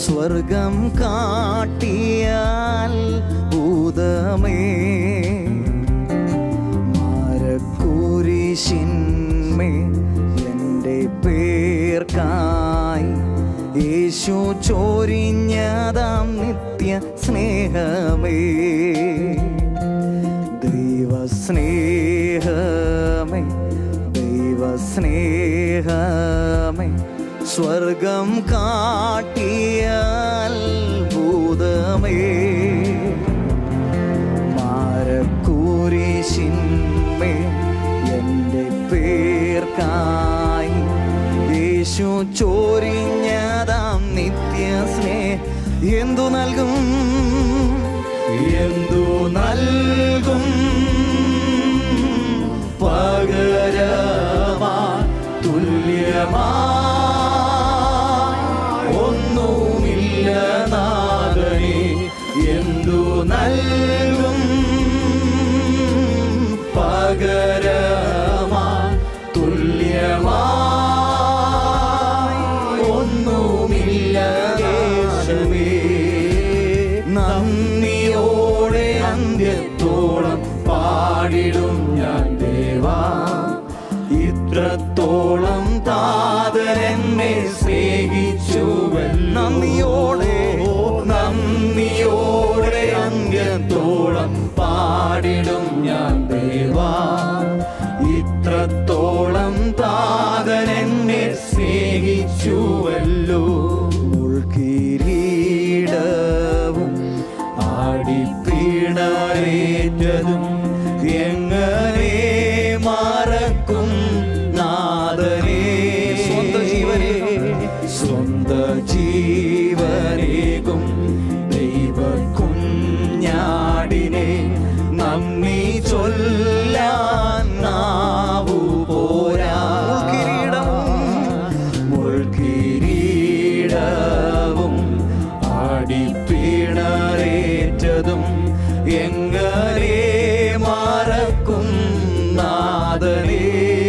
സ്വർഗം കാട്ടിയാൽ ഭൂതമേ മാരക്കുരിശിന്മേ എൻ്റെ പേർക്കായി യേശു ചോരിഞ്ഞതാം നിത്യ സ്നേഹമേ ദൈവസ്നേഹമേ ദൈവസ്നേഹമേ സ്വർഗം കാട്ടിയ അത്ഭുതമേ മാരക്കൂരിശിന്മേ എൻ്റെ പേർക്കായി യേശു ചോരിഞ്ഞതാം നിത്യ സ്നേഹ എന്തു നൽകും എന്തു നൽകും പകരമാ തുല്യമാ ഒന്നുമില്ല നാഗനെ എന്തു നൽകും പകരമാ തുല്യമാ ഒന്നുമില്ല യേശുവേ നന്ദിയോടെ അന്ത്യത്തോളം പാടിടും ഞാൻ ദേവാ ഇത്രത്തോളം താതരെന്നെ സ്നേഹിച്ചുവൻ നന്ദിയോടെ നന്ദിയോടെ അന്ത്യത്തോളം പാടിടും ഞാൻ ദേവാ ഇത്രത്തോളം താതനെന്നെ സ്നേഹിച്ചുവല്ലോ ഉൾക്കിരീടവും ആടിപ്പീണരേറ്റതും എങ്ങനെ മറക്കും നാദനേ സ്വന്ത ജീവനെ സ്വന്ത ജീവനേകും ദൈവ കുഞ്ഞാടിനെ നന്ദി ചൊല്ലാൻ നാവു പോരാ മുൾക്കിരീടവും ആടിപ്പീണറേറ്റതും എങ്ങനെ മറക്കും നാദനേ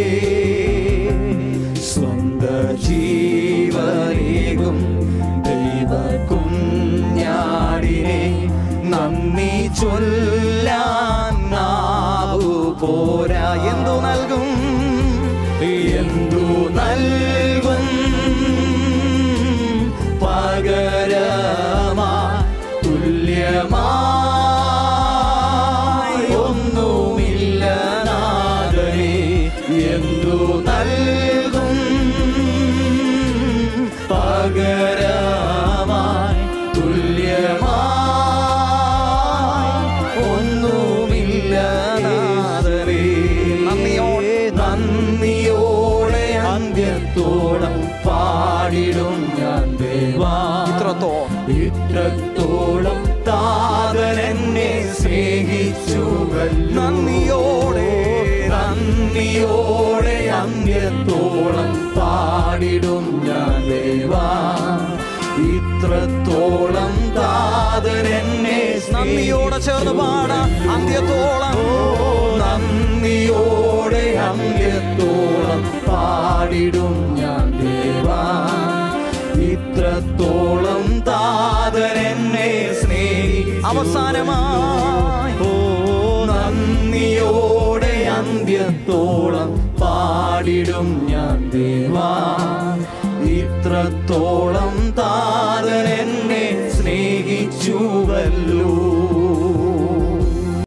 സ്വന്ത ജീവനേകും ദൈവ കുഞ്ഞാടിനെ നന്ദി ചൊല്ലാൻ നാവു പോരാ എന്തു നൽകും എന്തു നൽകും പകരമാ തുല്യമായി ഒന്നുമില്ല നാഗനെ എന്തു നൽകും പകരമായി തുല്യമായി ഒന്നുമില്ല നാദരേ നന്ദിയോടെ നന്ദിയോടെ അന്ത്യത്തോളം പാടിടും ഞാൻ ദേവാ ഇത്രത്തോളം ഇത്രത്തോളം താതനെന്നെ സ്നേഹിച്ചു നന്ദിയോടെ നന്ദിയോടെ അന്ത്യത്തോളം പാടിടും ഞാൻ ദേവാ ഇത്രത്തോളം താതനെന്നെ നന്ദിയോടെ ചേർന്ന് പാടാം അന്ത്യത്തോളം നന്ദിയോടെ അന്ത്യത്തോളം പാടിടും ഞാൻ ദേവാ ഇത്രത്തോളം താതനെന്നെ സ്നേഹി അവസാനമായി ഓ നന്ദിയോടെ അന്ത്യത്തോളം പാടിടും ഞാൻ ദേവാ ഇത്രത്തോളം